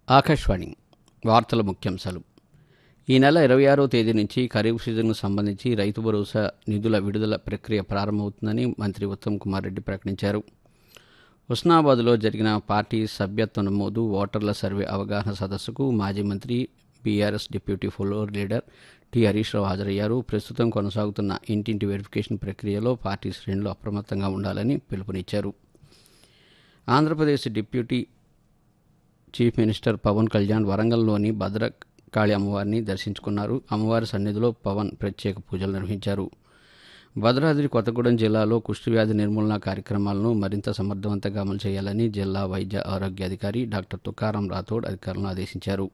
ఆకాశవాణి వార్తల ముఖ్యాంశాలు ఈ నెల ఇరవై ఆరో తేదీ నుంచి ఖరీఫ్ సీజన్కు సంబంధించి రైతు భరోసా నిధుల విడుదల ప్రక్రియ ప్రారంభమవుతుందని మంత్రి ఉత్తమ్ కుమార్ రెడ్డి ప్రకటించారు హుస్నాబాద్లో జరిగిన పార్టీ సభ్యత్వ నమోదు ఓటర్ల సర్వే అవగాహన సదస్సుకు మాజీ మంత్రి BRS deputy floor leader T Harish Rao హాజరయ్యారు ప్రస్తుతం కొనసాగుతున్న ఇంటింటి వెరిఫికేషన్ ప్రక్రియలో పార్టీ శ్రేణులు అప్రమత్తంగా ఉండాలని పిలుపునిచ్చారు Andhra Pradesh deputy chief minister Pawan Kalyan వరంగల్లోని భద్రకాళి అమ్మవారిని దర్శించుకున్నారు అమ్మవారి సన్నిధిలో పవన్ ప్రత్యేక పూజలు నిర్వహించారు భద్రాద్రి కొత్తగూడెం జిల్లాలో కుష్ఠవ్యాధి నిర్మూలన కార్యక్రమాలను మరింత సమర్థవంతంగా అమలు చేయాలని జిల్లా వైద్య ఆరోగ్య అధికారి డాక్టర్ తుకారాం రాథోడ్ అధికారులను ఆదేశించారు